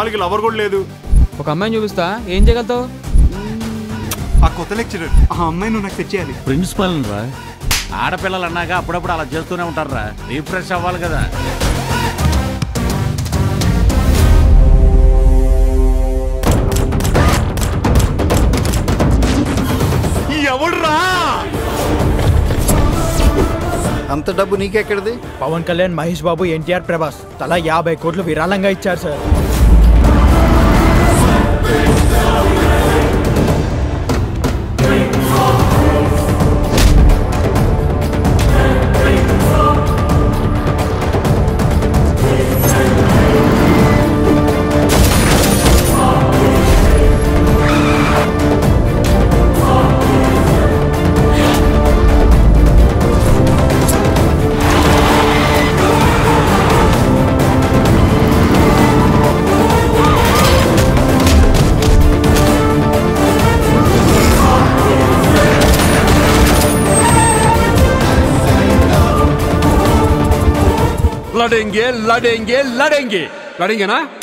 వాళ్ళకి లవర్ కూడా లేదు ఒక అమ్మాయిని చూపిస్తా ఏం చేయగలుగుతావు ఆ కొత్త లెక్చరర్ ఆ అమ్మాయి నువ్వు నాకు తెచ్చేయాలి ప్రిన్సిపల్ రా ఆడపిల్లలు అన్నాక అప్పుడప్పుడు అలా చేస్తూనే ఉంటారా రీఫ్రెష్ అవ్వాలి కదా ఎవడురా అంత డబ్బు నీకెక్కడిది పవన్ కళ్యాణ్ మహేష్ బాబు ఎన్టీఆర్ ప్రభాస్ తలా యాభై కోట్లు విరాళంగా ఇచ్చారు సార్ లడెంగే లడెంగే లడెంగే లడెంగేనా